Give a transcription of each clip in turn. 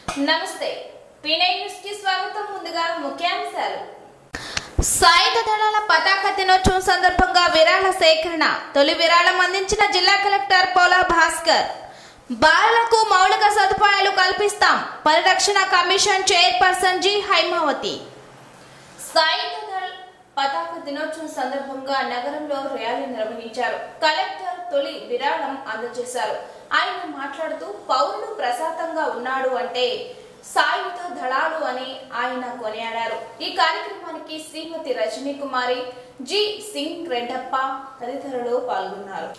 నమస్తే పీనై న్యూస్ కి స్వాగతం ముందుగా ముఖ్యాంశాలు సాయుధ దళాల పతాక దినోత్సవం సందర్భంగా విరాళ సేకరణ తొలి విరాళం అందించిన జిల్లా కలెక్టర్ పోలా భాస్కర్ బాలలకు మౌలిక సదుపాయాలు కల్పిస్తాం పరిరక్షణ కమిషన్ చైర్పర్సన్ జి హైమావతి సాయుధ దళ పతాక దినోత్సవం సందర్భంగా నగరంలో ర్యాలీ నిర్వహించారు కలెక్టర్ తొలి విరాళం అందజేశారు ఆయన మాట్లాడుతూ పౌరుడు ప్రశాంతంగా ఉన్నాడు అంటే సాయుధ దళాలు అని ఆయన కొనియాడారు ఈ కార్యక్రమానికి శ్రీమతి రజనీ కుమారి జి సింగ్ రెడ్డప్ప తదితరులు పాల్గొన్నారు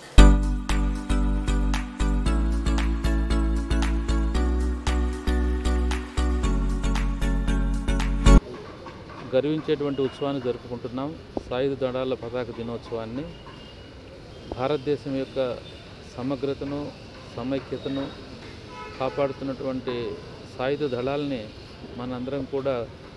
గర్వించేటువంటి ఉత్సవాన్ని జరుపుకుంటున్నాం సాయుధ దళాల పతాక దినోత్సవాన్ని భారతదేశం యొక్క సమగ్రతను సమైక్యతను కాపాడుతున్నటువంటి సాయుధ దళాలని మనందరం కూడా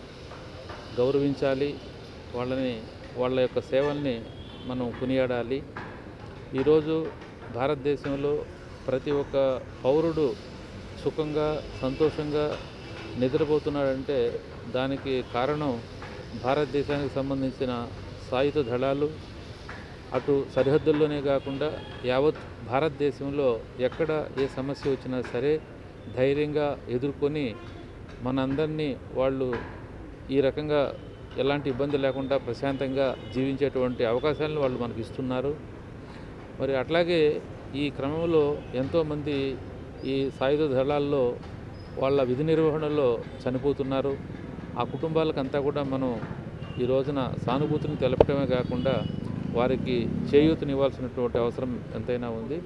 గౌరవించాలి వాళ్ళని వాళ్ళ యొక్క సేవల్ని మనం కొనియాడాలి ఈరోజు భారతదేశంలో ప్రతి ఒక్క పౌరుడు సుఖంగా సంతోషంగా నిద్రపోతున్నాడంటే దానికి కారణం భారతదేశానికి సంబంధించిన సాయుధ దళాలు అటు సరిహద్దుల్లోనే కాకుండా యావత్ భారతదేశంలో ఎక్కడ ఏ సమస్య వచ్చినా సరే ధైర్యంగా ఎదుర్కొని మనందరినీ వాళ్ళు ఈ రకంగా ఎలాంటి ఇబ్బంది లేకుండా ప్రశాంతంగా జీవించేటువంటి అవకాశాలను వాళ్ళు మనకి ఇస్తున్నారు మరి అట్లాగే ఈ క్రమంలో ఎంతోమంది ఈ సాయుధ దళాల్లో వాళ్ళ విధి నిర్వహణలో చనిపోతున్నారు ఆ కుటుంబాలకంతా కూడా మనం ఈ రోజున సానుభూతిని తెలపడమే కాకుండా వారికి చేయూతనివ్వాల్సినటువంటి అవసరం ఎంతైనా ఉంది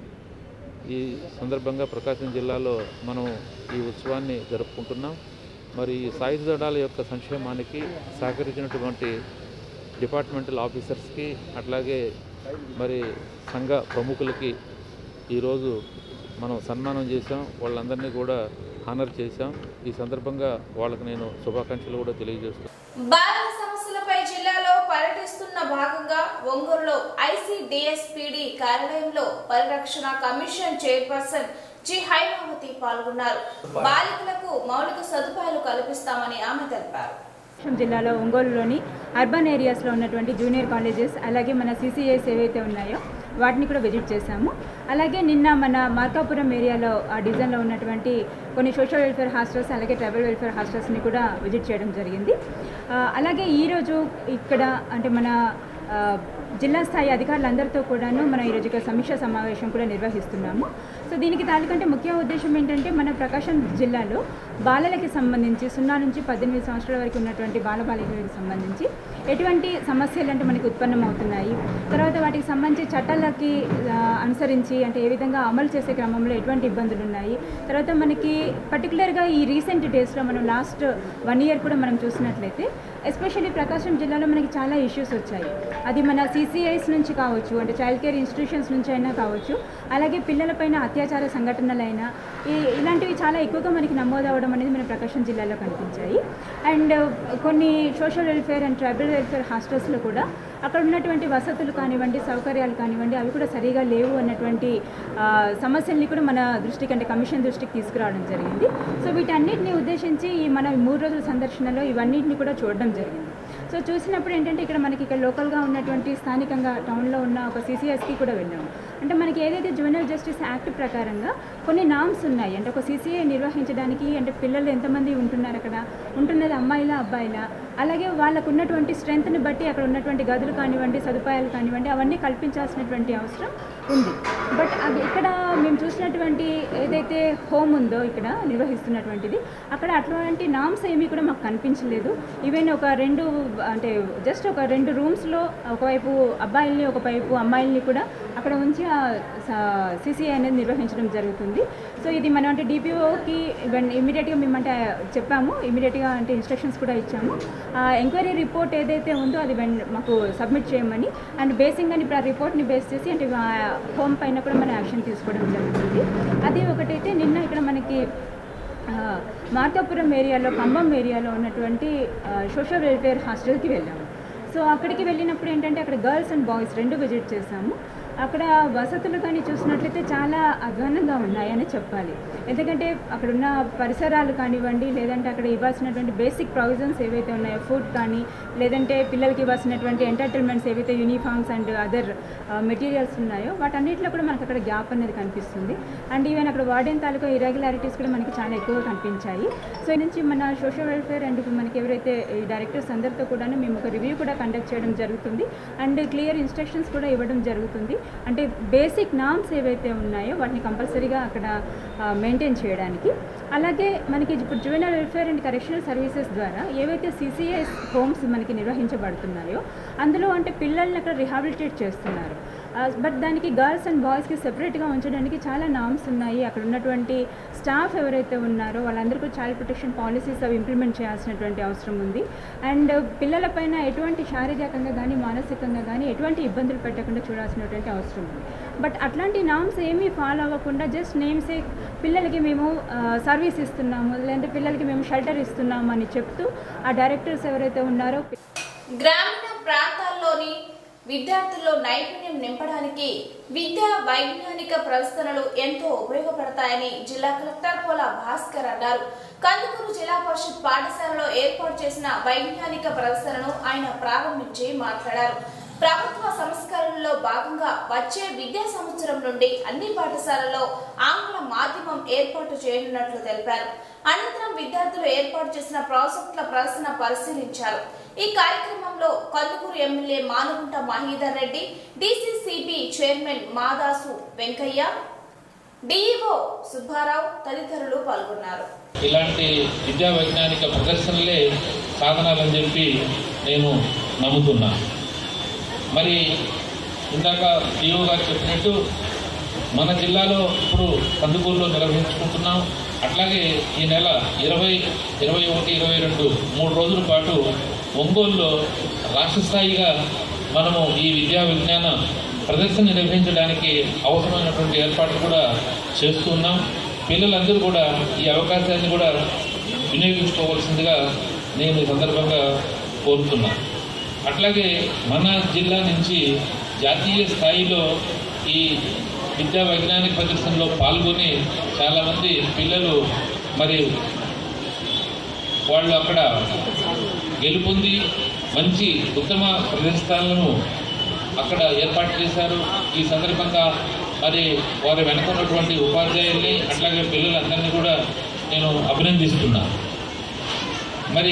ఈ సందర్భంగా ప్రకాశం జిల్లాలో మనం ఈ ఉత్సవాన్ని జరుపుకుంటున్నాం మరి ఈ సాయుధ దళాల యొక్క సంక్షేమానికి సహకరించినటువంటి డిపార్ట్మెంటల్ ఆఫీసర్స్కి అట్లాగే మరి సంఘ ప్రముఖులకి ఈరోజు మనం సన్మానం చేశాం వాళ్ళందరినీ కూడా హానర్ చేశాం ఈ సందర్భంగా వాళ్ళకి నేను శుభాకాంక్షలు కూడా తెలియజేస్తున్నాను బాలల సమస్యలపై జిల్లాలో పర్యటిస్తున్న భాగంగా ఒంగోలులో ఐసీడీఎస్పీడీ కార్యాలయంలో పరిరక్షణ కమిషన్ చైర్పర్సన్ జి హైమావతి పాల్గొన్నారు బాలికలకు మౌలిక సదుపాయాలు కల్పిస్తామని ఆమె తెలిపారు ప్రకాశం జిల్లాలో ఒంగోలులోని అర్బన్ ఏరియాస్లో ఉన్నటువంటి జూనియర్ కాలేజెస్ అలాగే మన సీసీఏస్ ఏవైతే ఉన్నాయో వాటిని కూడా విజిట్ చేశాము అలాగే నిన్న మన మార్కాపురం ఏరియాలో ఆ డిజైన్లో ఉన్నటువంటి కొన్ని సోషల్ వెల్ఫేర్ హాస్టల్స్ అలాగే ట్రైబల్ వెల్ఫేర్ హాస్టల్స్ని కూడా విజిట్ చేయడం జరిగింది ఆ, అలాగే ఈరోజు ఇక్కడ అంటే మన ఆ, జిల్లా స్థాయి అధికారులందరితో కూడాను మనం ఈరోజు ఇక్కడ సమీక్ష సమావేశం కూడా నిర్వహిస్తున్నాము సో దీనికి తాలూకంటే ముఖ్య ఉద్దేశం ఏంటంటే మన ప్రకాశం జిల్లాలో బాలలకి సంబంధించి సున్నా నుంచి పద్దెనిమిది సంవత్సరాల వరకు ఉన్నటువంటి బాలబాలికలకు సంబంధించి ఎటువంటి సమస్యలు అంటే మనకి ఉత్పన్నమవుతున్నాయి తర్వాత వాటికి సంబంధించి చట్టాలకి ఆ, అనుసరించి అంటే ఏ విధంగా అమలు చేసే క్రమంలో ఎటువంటి ఇబ్బందులు ఉన్నాయి తర్వాత మనకి పర్టికులర్గా ఈ రీసెంట్ డేస్లో మనం లాస్ట్ వన్ ఇయర్ కూడా మనం చూసినట్లయితే ఎస్పెషల్లీ ప్రకాశం జిల్లాలో మనకి చాలా ఇష్యూస్ వచ్చాయి అది మన సీసీఐస్ నుంచి కావచ్చు అంటే చైల్డ్ కేర్ ఇన్స్టిట్యూషన్స్ నుంచి అయినా కావచ్చు అలాగే పిల్లలపైన అత్యాచార సంఘటనలైనా ఈ ఇలాంటివి చాలా ఎక్కువగా మనకి నమోదవడం అనేది మన ప్రకాశం జిల్లాలో కనిపించాయి అండ్ కొన్ని social welfare and tribal welfare హాస్టల్స్లో కూడా అక్కడ ఉన్నటువంటి వసతులు కానివ్వండి సౌకర్యాలు కానివ్వండి అవి కూడా సరిగా లేవు అన్నటువంటి ఆ, సమస్యల్ని కూడా మన దృష్టికి అంటే కమిషన్ దృష్టికి తీసుకురావడం జరిగింది సో వీటన్నిటిని ఉద్దేశించి ఈ మన మూడు రోజుల సందర్శనలో ఇవన్నిటిని కూడా చూడడం జరిగింది సో చూసినప్పుడు ఏంటంటే ఇక్కడ మనకి ఇక్కడ లోకల్గా ఉన్నటువంటి స్థానికంగా టౌన్లో ఉన్న ఒక సీసీఎస్కి కూడా వెళ్ళాము అంటే మనకి ఏదైతే జువెనల్ జస్టిస్ యాక్ట్ ప్రకారంగా కొన్ని నామ్స్ ఉన్నాయి అంటే ఒక సీసీఐ నిర్వహించడానికి అంటే పిల్లలు ఎంతమంది ఉంటున్నారు అక్కడ ఉంటున్నది అమ్మాయిలా అబ్బాయిలా అలాగే వాళ్ళకు ఉన్నటువంటి స్ట్రెంగ్త్ని బట్టి అక్కడ ఉన్నటువంటి గదులు కానివ్వండి సదుపాయాలు కానివ్వండి అవన్నీ కల్పించాల్సినటువంటి అవసరం ఉంది బట్ అది ఇక్కడ మేము చూసినటువంటి ఏదైతే హోమ్ ఉందో ఇక్కడ నిర్వహిస్తున్నటువంటిది అక్కడ అటువంటి నామ్స్ ఏమీ కూడా మాకు కనిపించలేదు ఈవెన్ ఒక రెండు అంటే జస్ట్ ఒక రెండు రూమ్స్లో ఒకవైపు అబ్బాయిల్ని ఒకవైపు అమ్మాయిల్ని కూడా అక్కడ ఉంచి సిసిఐ అనేది నిర్వహించడం జరుగుతుంది సో ఇది మనం అంటే డిపిఓకి ఇమీడియట్గా మేము అంటే చెప్పాము ఇమీడియట్గా అంటే ఇన్స్ట్రక్షన్స్ కూడా ఇచ్చాము ఎంక్వైరీ రిపోర్ట్ ఏదైతే ఉందో అది వెన్- మాకు సబ్మిట్ చేయమని అండ్ బేసింగ్ అని ఇప్పుడు ఆ రిపోర్ట్ని బేస్ చేసి అంటే హోమ్ పైన కూడా మనం యాక్షన్ తీసుకోవడం జరుగుతుంది అది ఒకటైతే నిన్న ఇక్కడ మనకి ఆ, మార్కాపురం ఏరియాలో ఖమ్మం ఏరియాలో ఉన్నటువంటి సోషల్ వెల్ఫేర్ హాస్టల్కి వెళ్ళాము సో అక్కడికి వెళ్ళినప్పుడు ఏంటంటే అక్కడ గర్ల్స్ అండ్ బాయ్స్ రెండు విజిట్ చేశాము అక్కడ వసతులు కానీ చూసినట్లయితే చాలా అధ్వానంగా ఉన్నాయని చెప్పాలి ఎందుకంటే అక్కడ ఉన్న పరిసరాలు కానివ్వండి లేదంటే అక్కడ ఇవ్వాల్సినటువంటి బేసిక్ ప్రొవిజన్స్ ఏవైతే ఉన్నాయో ఫుడ్ కానీ లేదంటే పిల్లలకి ఇవ్వాల్సినటువంటి ఎంటర్టైన్మెంట్స్ ఏవైతే యూనిఫామ్స్ అండ్ అదర్ మెటీరియల్స్ ఉన్నాయో వాటన్నిటిలో కూడా మనకు అక్కడ గ్యాప్ అనేది కనిపిస్తుంది అండ్ ఈవెన్ అక్కడ వార్డెన్ తాలూకా ఇరెగ్యులారిటీస్ కూడా మనకి చాలా ఎక్కువగా కనిపించాయి సో ఈ నుంచి మన సోషల్ వెల్ఫేర్ అండ్ ఇప్పుడు మనకి ఎవరైతే ఈ డైరెక్టర్స్ అందరితో కూడా మేము ఒక రివ్యూ కూడా కండక్ట్ చేయడం జరుగుతుంది అండ్ క్లియర్ ఇన్స్ట్రక్షన్స్ కూడా ఇవ్వడం జరుగుతుంది అంటే బేసిక్ నామ్స్ ఏవైతే ఉన్నాయో వాటిని కంపల్సరీగా అక్కడ మెయింటైన్ చేయడానికి అలాగే మనకి ఇప్పుడు juvenile welfare and correctional services ద్వారా ఏవైతే సిసిఎస్ హోమ్స్ మనకి నిర్వహించబడుతున్నాయో అందులో అంటే పిల్లల్ని అక్కడ రిహాబిలిటేట్ చేస్తున్నారు బట్ దానికి గర్ల్స్ అండ్ బాయ్స్కి సెపరేట్గా ఉంచడానికి చాలా నామ్స్ ఉన్నాయి అక్కడ ఉన్నటువంటి స్టాఫ్ ఎవరైతే ఉన్నారో వాళ్ళందరికీ చైల్డ్ ప్రొటెక్షన్ పాలసీస్ అవి ఇంప్లిమెంట్ చేయాల్సినటువంటి అవసరం ఉంది అండ్ పిల్లలపైన ఎటువంటి శారీరకంగా కానీ మానసికంగా కానీ ఎటువంటి ఇబ్బందులు పెట్టకుండా చూడాల్సినటువంటి అవసరం ఉంది బట్ అట్లాంటి నామ్స్ ఏమీ ఫాలో అవ్వకుండా జస్ట్ నేమ్సే పిల్లలకి మేము సర్వీస్ ఇస్తున్నాము లేదంటే పిల్లలకి మేము షెల్టర్ ఇస్తున్నాము అని చెప్తూ ఆ డైరెక్టర్స్ ఎవరైతే ఉన్నారో గ్రామీణ ప్రాంతాల్లోని విద్యార్థుల్లో నైపుణ్యం నింపడానికి విద్యా వైజ్ఞానిక ప్రదర్శనలు ఎంతో ఉపయోగపడతాయని జిల్లా కలెక్టర్ పోల భాస్కర్ అన్నారు కందుకూరు జిల్లా పరిషత్ పాఠశాలలో ఏర్పాటు చేసిన వైజ్ఞానిక ప్రదర్శనను ఆయన ప్రారంభించి మాట్లాడారు ప్రభుత్వ సంస్కరణలో భాగంగా వచ్చే విద్యా సంవత్సరం నుండి అన్ని పాఠశాలల్లో ఆంగ్ల మాధ్యమం ఏర్పాటు చేయనున్నట్లు తెలిపారు అనంతరం విద్యార్థులు ఏర్పాటు చేసిన ప్రాజెక్టుల ప్రదర్శన పరిశీలించారు ఈ కార్యక్రమంలో Kandukur MLA Manugunta Mahidhar Reddy DCCB chairman Madasu Venkaiah DEO Subbarao తదితరులు పాల్గొన్నారు ఇలాంటి విద్యా వైజ్ఞానిక ప్రదర్శనలే సాధనాలని చెప్పి నేను నమ్ముతున్నా మరి ఇందాక డిఓ గారు చెప్పినట్టు మన జిల్లాలో ఇప్పుడు కందుకూరులో నిర్వహించుకుంటున్నాం అట్లాగే ఈ నెల ఇరవై ఇరవై ఒకటి ఇరవై రెండు మూడు రోజుల పాటు ఒంగోలులో రాష్ట్ర స్థాయిగా మనము ఈ విద్యా విజ్ఞాన ప్రదర్శన నిర్వహించడానికి అవసరమైనటువంటి ఏర్పాట్లు కూడా చేస్తున్నాం పిల్లలందరూ కూడా ఈ అవకాశాన్ని కూడా వినియోగించుకోవాల్సిందిగా నేను ఈ సందర్భంగా కోరుతున్నా అట్లాగే మన జిల్లా నుంచి జాతీయ స్థాయిలో ఈ విద్యా వైజ్ఞానిక ప్రదర్శనలో పాల్గొని చాలామంది పిల్లలు మరి వాళ్ళు అక్కడ గెలుపొంది మంచి ఉత్తమ ప్రదర్శనలను అక్కడ ఏర్పాటు చేశారు ఈ సందర్భంగా మరి వారి వెనక ఉన్నటువంటి ఉపాధ్యాయుల్ని అట్లాగే పిల్లలందరినీ కూడా నేను అభినందిస్తున్నాను మరి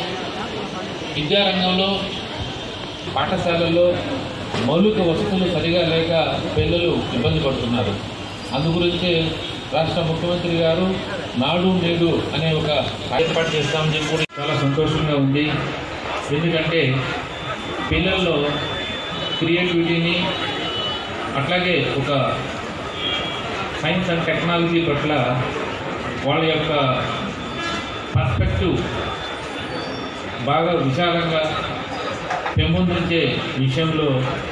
విద్యారంగంలో పాఠశాలల్లో మౌలిక వసతులు సరిగా లేక పిల్లలు ఇబ్బంది పడుతున్నారు అందుగురించే రాష్ట్ర ముఖ్యమంత్రి గారు నాడు నేడు అనే ఒక ఏర్పాటు చేస్తామని చెప్పి కూడా చాలా సంతోషంగా ఉంది ఎందుకంటే పిల్లల్లో క్రియేటివిటీని అట్లాగే ఒక సైన్స్ అండ్ టెక్నాలజీ పట్ల వాళ్ళ యొక్క పర్స్పెక్టివ్ బాగా విశాలంగా పెంపొందించే విషయంలో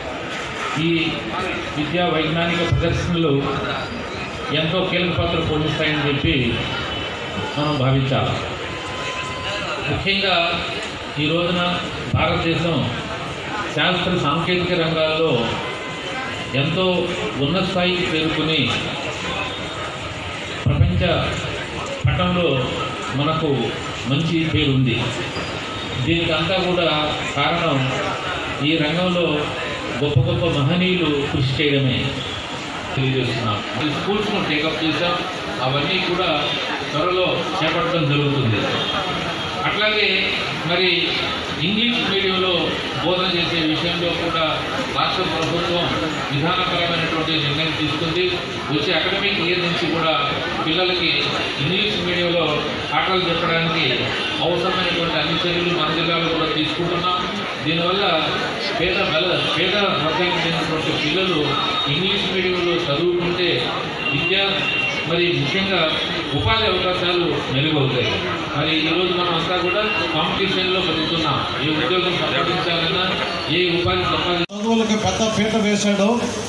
ఈ విద్యా వైజ్ఞానిక ప్రదర్శనలు ఎంతో కీలక పాత్ర పోషిస్తాయని చెప్పి మనం భావించాలి ముఖ్యంగా ఈ రోజున భారతదేశం శాస్త్ర సాంకేతిక రంగాల్లో ఎంతో ఉన్నత స్థాయికి చేరుకుని ప్రపంచ పటంలో మనకు మంచి పేరుంది దీనికి అంతా కూడా కారణం ఈ రంగంలో గొప్ప గొప్ప మహనీయులు కృషి చేయడమే తెలియజేస్తున్నాం ఈ స్కూల్స్ను టేకప్ చేశాం అవన్నీ కూడా త్వరలో చేపట్టడం జరుగుతుంది అట్లాగే మరి ఇంగ్లీష్ మీడియంలో బోధన చేసే విషయంలో కూడా రాష్ట్ర ప్రభుత్వం విధానపరమైనటువంటి నిర్ణయం తీసుకుంది వచ్చే అకాడమిక్ ఇయర్ నుంచి కూడా పిల్లలకి ఇంగ్లీష్ మీడియంలో పాఠాలు చెప్పడానికి అవసరమైనటువంటి అన్ని చర్యలు మన జిల్లాలో కూడా తీసుకుంటున్నాం దీనివల్ల పేద బల పేద వర్గానికి చెందినటువంటి పిల్లలు ఇంగ్లీష్ మీడియంలో చదువుకుంటే విద్య మరి ముఖ్యంగా ఉపాధి అవకాశాలు మెరుగవుతాయి మరి ఈరోజు మనం అంతా కూడా కాంపిటీషన్లో బతుకుతున్నాం ఏ ఉద్యోగం సంపాదించాలన్నా ఏ ఉపాధి సంపాదించాలన్నా చదువులకు పెద్ద పీట వేశాడు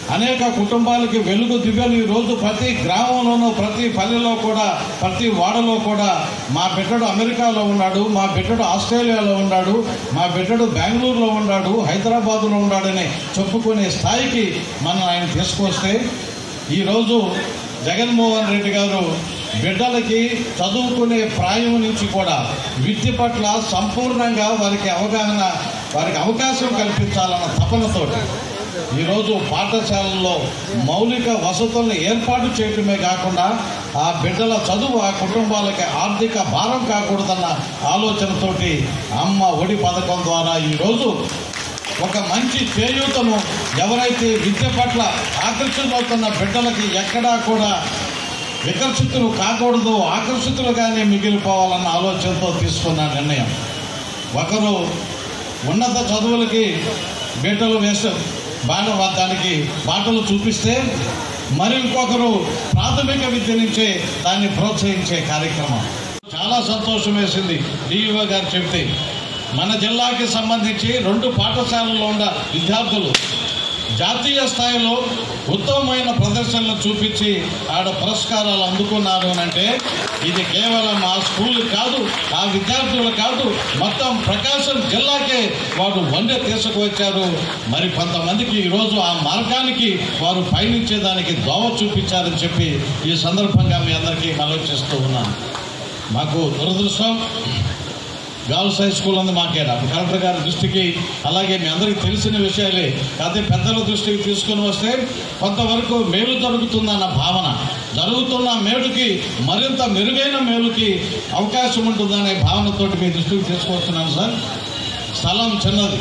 అనేక కుటుంబాలకి వెలుగు దివ్యలు ఈ రోజు ప్రతి గ్రామంలోనూ ప్రతి పల్లెలో కూడా ప్రతి వాడలో కూడా మా బిడ్డడు అమెరికాలో ఉన్నాడు మా బిడ్డడు ఆస్ట్రేలియాలో ఉన్నాడు మా బిడ్డడు బెంగళూరులో ఉన్నాడు హైదరాబాదులో ఉన్నాడని చెప్పుకునే స్థాయికి మనం ఆయన తీసుకొస్తే ఈరోజు జగన్మోహన్ రెడ్డి గారు బిడ్డలకి చదువుకునే ప్రాయం నుంచి కూడా విద్య పట్ల సంపూర్ణంగా వారికి అవగాహన వారికి అవకాశం కల్పించాలన్న తపనతోటి ఈరోజు పాఠశాలల్లో మౌలిక వసతులను ఏర్పాటు చేయటమే కాకుండా ఆ బిడ్డల చదువు ఆ కుటుంబాలకి ఆర్థిక భారం కాకూడదన్న ఆలోచనతోటి అమ్మ ఒడి పథకం ద్వారా ఈరోజు ఒక మంచి చేయూతను ఎవరైతే విద్య పట్ల ఆకర్షితులవుతున్న బిడ్డలకి ఎక్కడా కూడా వికర్షితులు కాకూడదు ఆకర్షితులుగానే మిగిలిపోవాలన్న ఆలోచనతో తీసుకున్న నిర్ణయం ఒకరు ఉన్నత చదువులకి బిడ్డలు వేస బాణ దానికి బాటలు చూపిస్తే మరి ఇంకొకరు ప్రాథమిక విద్య నుంచే దాన్ని ప్రోత్సహించే కార్యక్రమం చాలా సంతోషం వేసింది డిఈఓ గారు చెప్తే మన జిల్లాకి సంబంధించి రెండు పాఠశాలల్లో ఉన్న విద్యార్థులు జాతీయ స్థాయిలో ఉత్తమమైన ప్రదర్శనలు చూపించి ఆడ పురస్కారాలు అందుకున్నారు అని అంటే ఇది కేవలం ఆ స్కూల్ కాదు ఆ విద్యార్థులు కాదు మొత్తం ప్రకాశం జిల్లాకే వారు వందె తీసుకువచ్చారు మరి కొంతమందికి ఈరోజు ఆ మార్గానికి వారు పయనించేదానికి దోవ చూపించారని చెప్పి ఈ సందర్భంగా మీ అందరికీ ఆలోచిస్తూ ఉన్నాను మాకు దురదృష్టం గర్ల్స్ హై స్కూల్ ఉంది మాకేడా కలెక్టర్ గారి దృష్టికి అలాగే మీ అందరికీ తెలిసిన విషయాలే కాకపోతే పెద్దల దృష్టికి తీసుకొని వస్తే కొంతవరకు మేలు జరుగుతుందన్న భావన జరుగుతున్న మేలుకి మరింత మెరుగైన మేలుకి అవకాశం ఉంటుందనే భావనతోటి మీ దృష్టికి తీసుకొస్తున్నాను సార్ స్థలం చిన్నది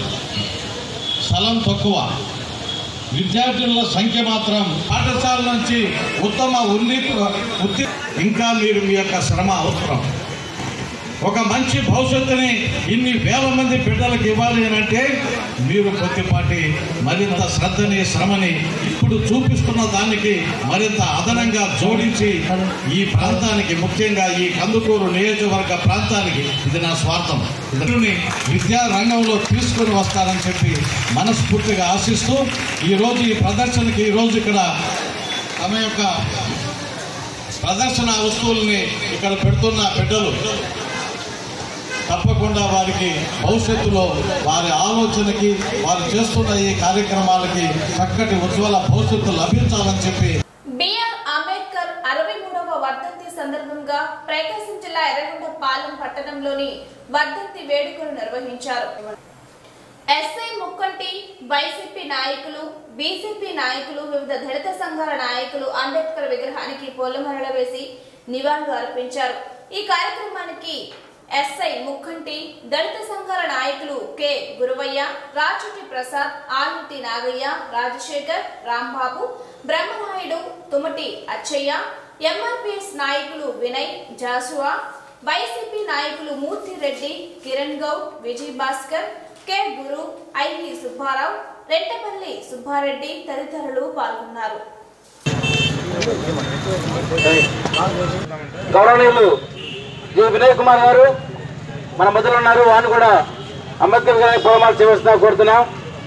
స్థలం తక్కువ విద్యార్థుల సంఖ్య మాత్రం పాఠశాల నుంచి ఉత్తమ ఉన్నతి ఉత్తి- ఇంకా మీరు మీ యొక్క శ్రమ అవసరం ఒక మంచి భవిష్యత్తుని ఇన్ని వేల మంది బిడ్డలకు ఇవ్వాలి అని అంటే మీరు కొద్దిపాటి మరింత శ్రద్ధని శ్రమని ఇప్పుడు చూపిస్తున్న దానికి మరింత అదనంగా జోడించి ఈ ప్రాంతానికి ముఖ్యంగా ఈ కందుకూరు నియోజకవర్గ ప్రాంతానికి ఇది నా స్వార్థం ఇతరుని విద్యా రంగంలో తీసుకొని వస్తారని చెప్పి మనస్ఫూర్తిగా ఆశిస్తూ ఈరోజు ఈ ప్రదర్శనకి ఈరోజు ఇక్కడ తమ యొక్క ప్రదర్శన వస్తువుల్ని ఇక్కడ పెడుతున్న బిడ్డలు తప్పకుండా వారికి భవిష్యత్తులో వారి ఆలోచనకి వారు చేస్తున్న ఈ కార్యక్రమాలకి చక్కటి ఉజ్వల భవిష్యత్తు లభించాలని చెప్పి బిఆర్ అంబేద్కర్ అరవై మూడవ వర్ధంతి సందర్భంగా ప్రకాశం జిల్లా ఎర్రగొండపాలెం పట్టణంలోని వర్ధంతి వేడుకలు నిర్వహించారు ఎస్ఐ ముక్కంటి వైసీపీ నాయకులు బీజేపీ నాయకులు వివిధ దళిత సంఘాల నాయకులు అంబేద్కర్ విగ్రహానికి పూలమాలలు వేసి నివాళులు అర్పించారు ఈ కార్యక్రమానికి ఎస్ఐ ముక్కంటి దళిత సంఘాల నాయకులు కె గురువయ్య రాచుటి ప్రసాద్ ఆలుటి నాగయ్య రాజశేఖర్ రాంబాబు బ్రహ్మనాయుడు తుమటి అచ్చయ్య ఎంఆర్పిఎస్ నాయకులు వినయ్ జాసువా వైసీపీ నాయకులు మూర్తిరెడ్డి కిరణ్ గౌడ్ విజయ్ భాస్కర్ కె గురు ఐవి సుబ్బారావు రెంటపల్లి సుబ్బారెడ్డి తదితరులు పాల్గొన్నారు గౌరవనీయులు జి వినయ్ కుమార్ గారు మన మధ్యలో ఉన్నారు వారిని కూడా అంబేద్కర్ గారి పూలమాల చేయవలసిన కోరుతున్నాం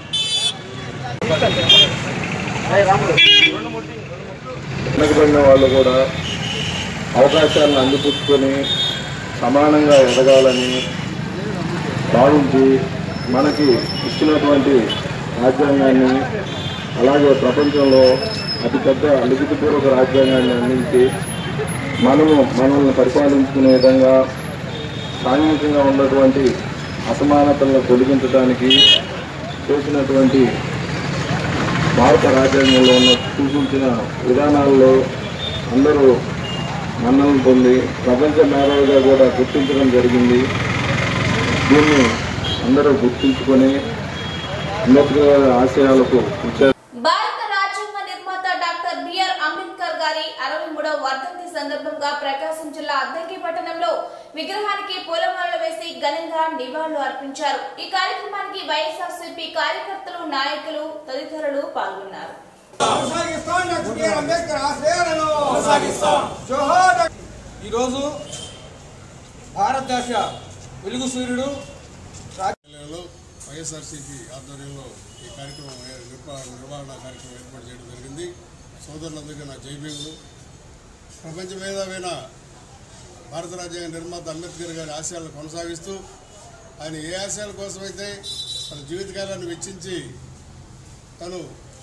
వెనకబడిన వాళ్ళు కూడా అవకాశాలను అందిపుచ్చుకొని సమానంగా ఎదగాలని భావించి మనకి ఇచ్చినటువంటి రాజ్యాంగాన్ని అలాగే ప్రపంచంలో అతిపెద్ద లిఖితపూర్వక రాజ్యాంగాన్ని అందించి మనము మనల్ని పరిపాలించుకునే విధంగా సాంఘికంగా ఉన్నటువంటి అసమానతలను తొలగించడానికి చేసినటువంటి భారత రాజ్యాంగంలో ఉన్న సూచించిన విధానాల్లో అందరూ మన్నలను పొంది ప్రపంచ మేధావిగా కూడా గుర్తించడం జరిగింది దీన్ని అందరూ గుర్తించుకొని అంబేద్కర్ గారి ఆశయాలకు కృషి భారత రాజ్యాంగ నిర్మాత డాక్టర్ బిఆర్ అంబేద్కర్ గారి అరవై మూడవ వర్ధంతి సందర్భంగా ప్రకాశం జిల్లా అద్దంకి పట్టణంలో విగ్రహానికి పూలమాలలు వేసి ఘనంగా నివాళులు అర్పించారు ఈ కార్యక్రమానికి వైఎస్ఆర్సీపీ కార్యకర్తలు నాయకులు తదితరులు పాల్గొన్నారు కొనసాగిస్తాం డాక్టర్ బిఆర్ అంబేద్కర్ ఆశయాలను జోహార్ డాక్టర్ ఈరోజు భారతదేశ వెలుగు సూర్యుడు జిల్లాలో వైఎస్ఆర్సీపీ ఆధ్వర్యంలో ఈ కార్యక్రమం ఏ- నిర్వహణ నిర్వహణ కార్యక్రమం ఏర్పాటు చేయడం జరిగింది సోదరులందరికీ నా జైభీములు ప్రపంచ మేధావైన భారత రాజ్యాంగ నిర్మాత అంబేద్కర్ గారి ఆశయాలను కొనసాగిస్తూ ఆయన ఏ ఆశయాల కోసమైతే తన జీవితకాలాన్ని వెచ్చించి తను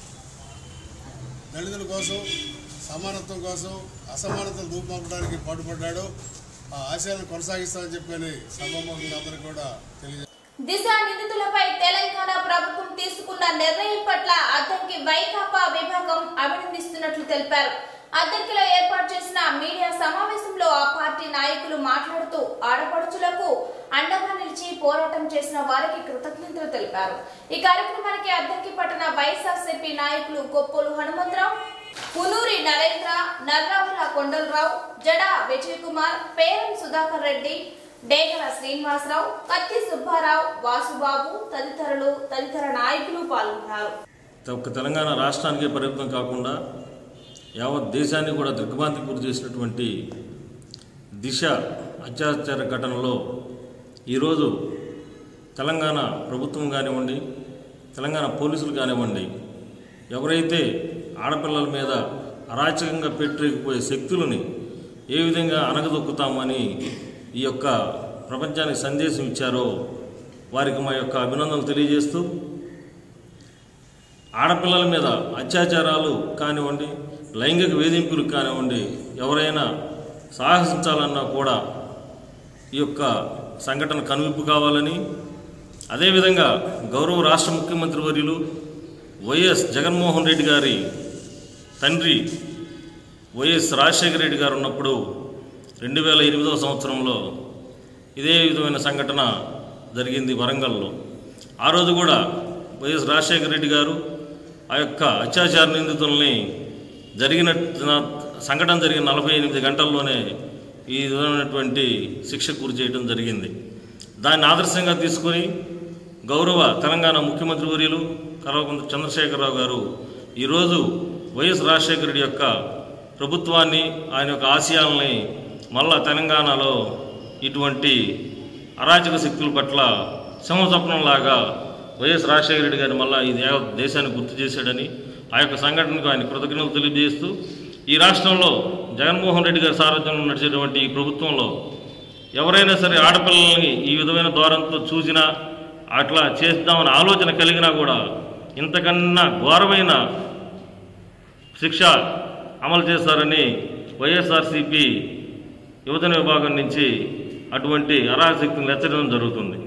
దళితుల కోసం సమానత్వం కోసం అసమానతలు రూపుమాపడానికి పాటుపడ్డాడో ఆ ఆశయాలను కొనసాగిస్తామని చెప్పని సభాముఖంగా అందరికీ కూడా తెలియజేస్తాను దిశ నిందితులపై తెలంగాణ ప్రభుత్వం తీసుకున్న నిర్ణయం పట్ల అద్దంకి వైకాపా విభాగం అభినందిస్తున్నట్లు తెలిపారు అద్దంకిలో ఏర్పాటు చేసిన మీడియా సమావేశంలో ఆ పార్టీ నాయకులు మాట్లాడుతూ ఆడపడుచులకు అండగా నిలిచి పోరాటం చేసిన వారికి కృతజ్ఞతలు తెలిపారు ఈ కార్యక్రమానికి అద్దంకి పట్టణ వైఎస్ఆర్సీపీ నాయకులు కొప్పులు హనుమంతరావు పునూరి నరేంద్ర నర్రావుల కొండలరావు జడా విజయ్ కుమార్ పేరం సుధాకర్ రెడ్డి డేగల శ్రీనివాసరావు కత్తి సుబ్బారావు వాసుబాబు తదితరులు తదితర నాయకులు పాల్గొన్నారు ఒక్క తెలంగాణ రాష్ట్రానికే పరిమితం కాకుండా యావత్ దేశాన్ని కూడా దిగ్భ్రాంతికి గురి చేసినటువంటి దిశ అత్యాచార ఘటనలో ఈరోజు తెలంగాణ ప్రభుత్వం కానివ్వండి తెలంగాణ పోలీసులు కానివ్వండి ఎవరైతే ఆడపిల్లల మీద అరాచకంగా పెట్టలేకపోయే శక్తులని ఏ విధంగా అణగదొక్కుతామని ఈ యొక్క ప్రపంచానికి సందేశం ఇచ్చారో వారికి మా యొక్క అభినందనలు తెలియజేస్తూ ఆడపిల్లల మీద అత్యాచారాలు కానివ్వండి లైంగిక వేధింపులు కానివ్వండి ఎవరైనా సాహసించాలన్నా కూడా ఈ యొక్క సంఘటన కనువిప్పు కావాలని అదేవిధంగా గౌరవ రాష్ట్ర ముఖ్యమంత్రి వర్యులు వైఎస్ జగన్మోహన్ రెడ్డి గారి తండ్రి వైఎస్ రాజశేఖర రెడ్డి గారు ఉన్నప్పుడు రెండు వేల ఎనిమిదవ సంవత్సరంలో ఇదే విధమైన సంఘటన జరిగింది వరంగల్లో ఆ రోజు కూడా వైఎస్ రాజశేఖర రెడ్డి గారు ఆ యొక్క అత్యాచార నిందితుల్ని జరిగిన సంఘటన జరిగిన నలభై ఎనిమిది గంటల్లోనే ఈ విధమైనటువంటి శిక్షకు గురి చేయడం జరిగింది దాన్ని ఆదర్శంగా తీసుకొని గౌరవ తెలంగాణ ముఖ్యమంత్రి వర్యులు కల్వకుంట్ల చంద్రశేఖరరావు గారు ఈరోజు వైఎస్ రాజశేఖర రెడ్డి యొక్క ప్రభుత్వాన్ని ఆయన యొక్క ఆశయాల్ని మళ్ళా తెలంగాణలో ఇటువంటి అరాచక శక్తుల పట్ల సింహస్వప్నంలాగా వైఎస్ రాజశేఖర రెడ్డి గారిని మళ్ళా ఈ దే- దేశాన్ని గుర్తు చేశాడని ఆ యొక్క సంఘటనకు ఆయన కృతజ్ఞతలు తెలియజేస్తూ ఈ రాష్ట్రంలో జగన్మోహన్ రెడ్డి గారి సారథ్యంలో నడిచేటువంటి ఈ ప్రభుత్వంలో ఎవరైనా సరే ఆడపిల్లల్ని ఈ విధమైన ద్వారంతో చూసినా అట్లా చేద్దామని ఆలోచన కలిగినా కూడా ఇంతకన్నా ఘోరమైన శిక్ష అమలు చేస్తారని వైఎస్ఆర్సీపీ యువజన విభాగం నుంచి అటువంటి అరాశక్తిని హెచ్చరించడం జరుగుతుంది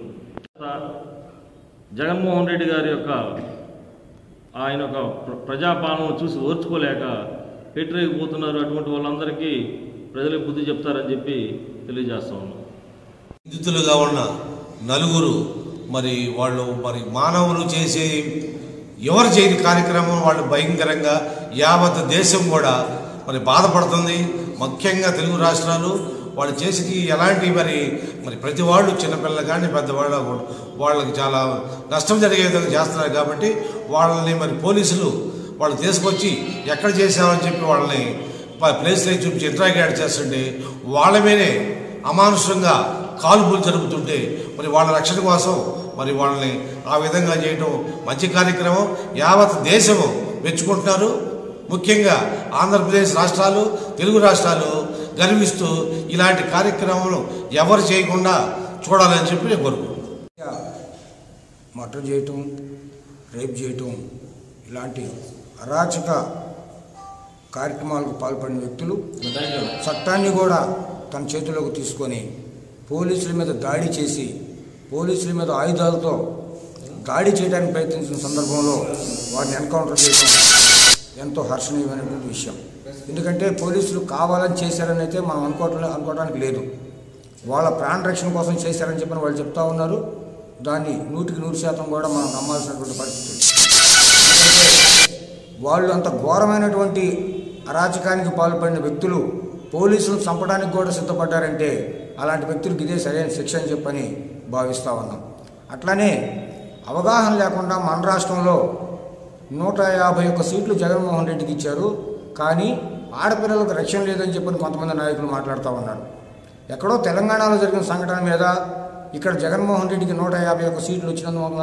జగన్మోహన్ రెడ్డి గారి యొక్క ఆయన యొక్క ప్ర- ప్రజాపాలన చూసి ఓర్చుకోలేక పెట్టరేగిపోతున్నారు అటువంటి వాళ్ళందరికీ ప్రజలే బుద్ధి చెప్తారని చెప్పి తెలియజేస్తా ఉన్నాం నిందితులుగా ఉన్న నలుగురు మరి వాళ్ళు మరి మానవులు చేసే ఎవరు చేయని కార్యక్రమం వాళ్ళు భయంకరంగా యావత్ దేశం కూడా మరి బాధపడుతుంది ముఖ్యంగా తెలుగు రాష్ట్రాలు వాళ్ళు చేసి ఎలాంటి మరి మరి ప్రతి వాళ్ళు చిన్నపిల్లలు కానీ పెద్దవాళ్ళు వాళ్ళకి చాలా నష్టం జరిగే విధంగా చేస్తున్నారు కాబట్టి వాళ్ళని మరి పోలీసులు వాళ్ళు తీసుకొచ్చి ఎక్కడ చేశామని చెప్పి వాళ్ళని ప- ప్లేస్లో చూపించి ఇంట్రాగేట్ చేస్తుంటే వాళ్ళ మీదే అమానుషంగా కాల్పులు జరుపుతుంటే మరి వాళ్ళ రక్షణ కోసం మరి వాళ్ళని ఆ విధంగా చేయడం మంచి కార్యక్రమం యావత్ దేశము మెచ్చుకుంటున్నారు ముఖ్యంగా ఆంధ్రప్రదేశ్ రాష్ట్రాలు తెలుగు రాష్ట్రాలు గర్విస్తూ ఇలాంటి కార్యక్రమాలు ఎవరు చేయకుండా చూడాలని చెప్పి నేను కోరుకుంటున్నాను మర్డర్ చేయటం రేప్ చేయటం ఇలాంటి అరాచక కార్యక్రమాలకు పాల్పడిన వ్యక్తులు చట్టాన్ని కూడా తన చేతిలోకి తీసుకొని పోలీసుల మీద దాడి చేసి పోలీసుల మీద ఆయుధాలతో దాడి చేయడానికి ప్రయత్నించిన సందర్భంలో వారిని ఎన్కౌంటర్ చేయడం ఎంతో హర్షణీయమైనటువంటి విషయం ఎందుకంటే పోలీసులు కావాలని చేశారని అయితే మనం అనుకోవటం అనుకోవడానికి లేదు వాళ్ళ ప్రాణ రక్షణ కోసం చేశారని చెప్పని వాళ్ళు చెప్తా ఉన్నారు దాన్ని నూటికి నూరు శాతం కూడా మనం నమ్మాల్సినటువంటి పరిస్థితి ఎందుకంటే వాళ్ళు అంత ఘోరమైనటువంటి అరాచకానికి పాల్పడిన వ్యక్తులు పోలీసులను చంపడానికి కూడా సిద్ధపడ్డారంటే అలాంటి వ్యక్తులకు ఇదే సరైన శిక్ష అని చెప్పని భావిస్తూ ఉన్నాం అట్లానే అవగాహన లేకుండా మన రాష్ట్రంలో నూట యాభై ఒక్క సీట్లు జగన్మోహన్ రెడ్డికి ఇచ్చారు కానీ ఆడపిల్లలకు రక్షణ లేదని చెప్పని కొంతమంది నాయకులు మాట్లాడుతూ ఉన్నారు ఎక్కడో తెలంగాణలో జరిగిన సంఘటన మీద ఇక్కడ జగన్మోహన్ రెడ్డికి నూట యాభై ఒక్క సీట్లు వచ్చినందువల్ల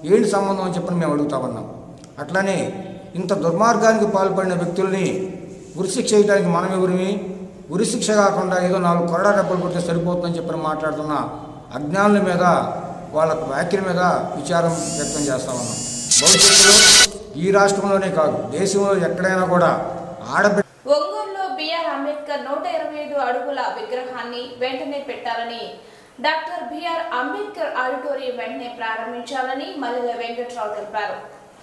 ఏంటి సంబంధం అని చెప్పని మేము అడుగుతా ఉన్నాం అట్లానే ఇంత దుర్మార్గానికి పాల్పడిన వ్యక్తుల్ని ఉరిశిక్ష చేయడానికి మనం ఎవరిమి ఉరిశిక్ష కాకుండా ఏదో నాలుగు కొరడా డబ్బులు కొడితే సరిపోతుందని చెప్పని మాట్లాడుతున్న అజ్ఞానుల మీద వాళ్ళ వ్యాఖ్యల మీద విచారం వ్యక్తం చేస్తా ఉన్నాం భవిష్యత్తులో ఈ రాష్ట్రంలోనే కాదు దేశంలో ఎక్కడైనా కూడా ఆడబిడ్డ ఒంగోలులో బిఆర్ అంబేద్కర్ నూట ఇరవై ఐదు అడుగుల విగ్రహాన్ని వెంటనే పెట్టాలని డాక్టర్ బిఆర్ అంబేద్కర్ ఆడిటోరియం వెంటనే ప్రారంభించాలని మల్లెల వెంకట్రావు తెలిపారు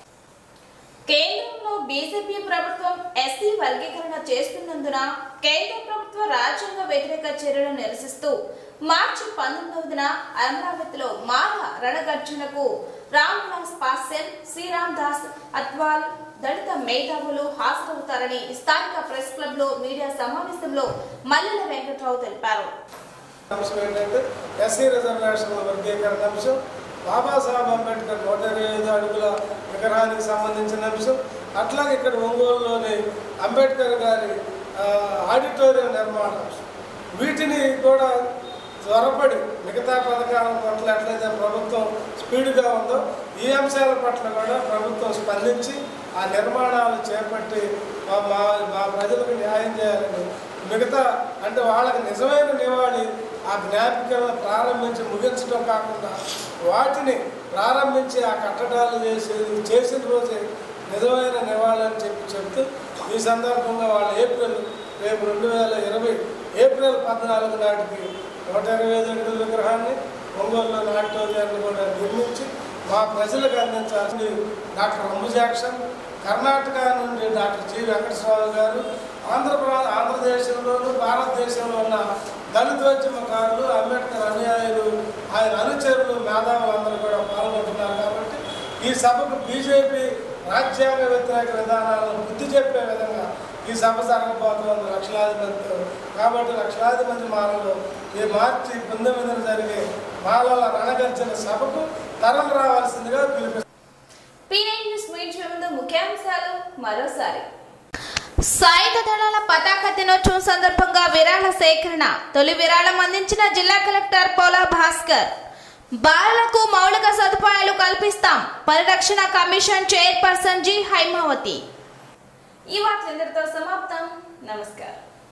కేంద్రంలో బీజేపీ ప్రభుత్వం ఎస్సీ వర్గీకరణ చేస్తున్నందున కేంద్ర ప్రభుత్వ రాజ్యాంగ వ్యతిరేక చర్యలను నిరసిస్తూ మార్చి పంతొమ్మిదవదిన అమరావతిలో మాల రణగర్జనకు రామ్ విలాస్ పాస్యన్ శ్రీరామ్ దాస్ అత్వాల్ దళిత మేధావులు హాజరవుతారని స్థానిక ప్రెస్ క్లబ్ లో మీడియా సమావేశంలో మల్లెల వెంకట్రావు తెలిపారు అంశం ఏంటంటే ఎస్సీ రిజర్వేషన్ వర్గీకరణ అంశం బాబాసాహెబ్ అంబేద్కర్ నూట ఇరవై ఐదు అడుగుల విగ్రహానికి సంబంధించిన అంశం అట్లాగే ఇక్కడ ఒంగోలులోని అంబేద్కర్ గారి ఆ, ఆడిటోరియం నిర్మాణ అంశం వీటిని కూడా త్వరపడి మిగతా పథకాల పట్ల ఎట్లయితే ప్రభుత్వం స్పీడ్గా ఉందో ఈ అంశాల పట్ల కూడా ప్రభుత్వం స్పందించి ఆ నిర్మాణాలు చేపట్టి మా మా మా ప్రజలకు న్యాయం చేయాలని మిగతా అంటే వాళ్ళకి నిజమైన నివాళి ఆ జ్ఞాపికలను ప్రారంభించి ముగించడం కాకుండా వాటిని ప్రారంభించి ఆ కట్టడాలు చేసి చేసిన రోజే నిజమైన నివాళి అని చెప్పి చెప్తూ ఈ సందర్భంగా వాళ్ళ ఏప్రిల్ రేపు రెండు వేల ఇరవై ఏప్రిల్ పద్నాలుగు నాటికి నూట ఇరవై ఐదు అడుగుల విగ్రహాన్ని ఒంగోలులో ఆడిటోరియాన్ని కూడా నిర్మించి మా ప్రజలకు అందించాల్సింది డాక్టర్ అంబుజాక్షన్ కర్ణాటక నుండి డాక్టర్ జి వెంకటస్వామి గారు ఆంధ్రప్రదేశ్ ఆంధ్రదేశంలోను భారతదేశంలో ఉన్న దళితోద్యమకారులు అంబేద్కర్ అనుయాయులు ఆయన అనుచరులు మేధావులందరూ కూడా పాల్గొంటున్నారు కాబట్టి ఈ సభకు బీజేపీ రాజ్యాంగ వ్యతిరేక విధానాలను బుద్ధి చెప్పే విధంగా ఈ సభ జరగబోతోంది లక్షలాది మందితో కాబట్టి లక్షలాది మంది మాలలో ఈ మార్చి పంతొమ్మిదిన జరిగే మాలల రణగర్జన సభకు తరలి రావాల్సిందిగా పిలిపి పీనైన్ న్యూస్ మీడియా ముందు ముఖ్యాంశాలు మరోసారి సాయుధ దళాల పతాక దినోత్సవం సందర్భంగా విరాళ సేకరణ తొలి విరాళం అందించిన జిల్లా కలెక్టర్ పోలా భాస్కర్ బాలలకు మౌలిక సదుపాయాలు కల్పిస్తాం పరిరక్షణ కమిషన్ చైర్పర్సన్ జి హైమావతి ఈ వార్తలందరితో సమాప్తం నమస్కారం